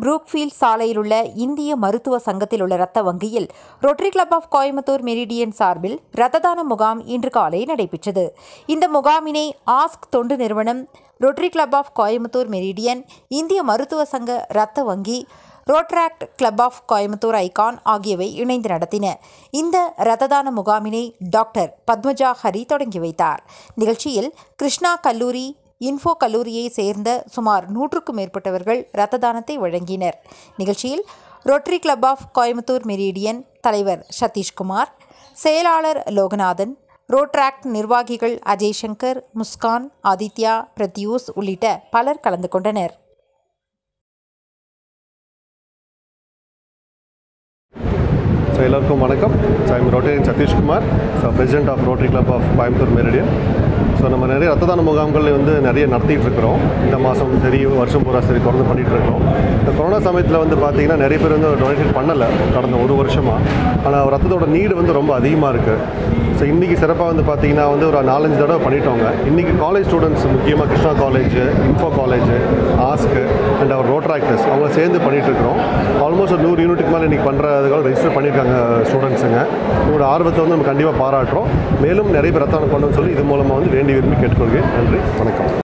Brookfield சாலையில் உள்ள இந்திய மருத்துவ சங்கத்தில் உள்ள இரத்த வங்கியில் Rotary club of Coimbatore Meridian சார்பில் இரத்த தான முகாம் இன்று காலை நடைபெற்றது இந்த முகாமினை ஆஸ்க் தொண்டு நிறுவனம் Rotary club of Coimbatore Meridian இந்திய மருத்துவ சங்க இரத்த வங்கி Rotaract Club of Coimbatore icon ஆகியவை இணைந்து நடத்தின இந்த இரத்த தான முகாமினை டாக்டர் பத்மஜா ஹரி தொடங்கி வைத்தார் நிகழ்ச்சியில் கிருஷ்ணா கல்லூரி இன்ஃபோ கல்லூரியை சேர்ந்த சுமார் நூற்றுக்கும் மேற்பட்டவர்கள் இரத்த தானத்தை வழங்கினர் நிகழ்ச்சியில் Rotary club of Coimbatore Meridian தலைவர் சதீஷ்குமார் செயலாளர் லோகநாதன் ரோட்ராக்ட் நிர்வாகிகள் அஜய் சங்கர் முஸ்கான் ஆதித்யா பிரத்யூஸ் உள்ளிட்ட பலர் கலந்து கொண்டனர் ஸோ எல்லாருக்கும் வணக்கம் so I'm Rotarian Satishkumar so president of Rotary club of Coimbatore Meridian so நம்ம நிறைய ரத்த தான முகாம்கள் வந்து நிறைய நடத்திட்டு இருக்கிறோம் இந்த மாதம் சரி வருஷம் பூரா சரி தொடர்ந்து பண்ணிட்டு இருக்கோம் இந்த கொரோனா சமயத்தில் வந்து பார்த்தீங்கன்னா நிறைய பேர் வந்து டொனேஷன் பண்ணலை கடந்த ஒரு வருஷமாக ஆனால் ரத்தத்தோட நீடு வந்து ரொம்ப அதிகமாக இருக்குது ஸோ இன்றைக்கி சிறப்பாக வந்து பார்த்தீங்கன்னா வந்து ஒரு நாலஞ்சு தடவை பண்ணிட்டோங்க இன்றைக்கி காலேஜ் ஸ்டூடெண்ட்ஸ் முக்கியமாக Krishna college info college ASK and our Rotaractors அவங்க சேர்ந்து பண்ணிட்டு இருக்கிறோம் ஆல்மோஸ்ட் ஒரு நூறு யூனிட்டுக்கு மேலே இன்றைக்கி பண்ணுறதுக்காக ரெஜிஸ்டர் பண்ணியிருக்காங்க ஸ்டூடெண்ட்ஸுங்க உங்களோட ஆர்வத்தை வந்து நம்ம கண்டிப்பாக பாராட்டுறோம் மேலும் நிறைய பேர் ரத்தம் பண்ணணும்னு சொல்லி இது மூலமாக வந்து வேண்டி விரும்பி கேட்டுக்கொள்கிறேன் நன்றி வணக்கம்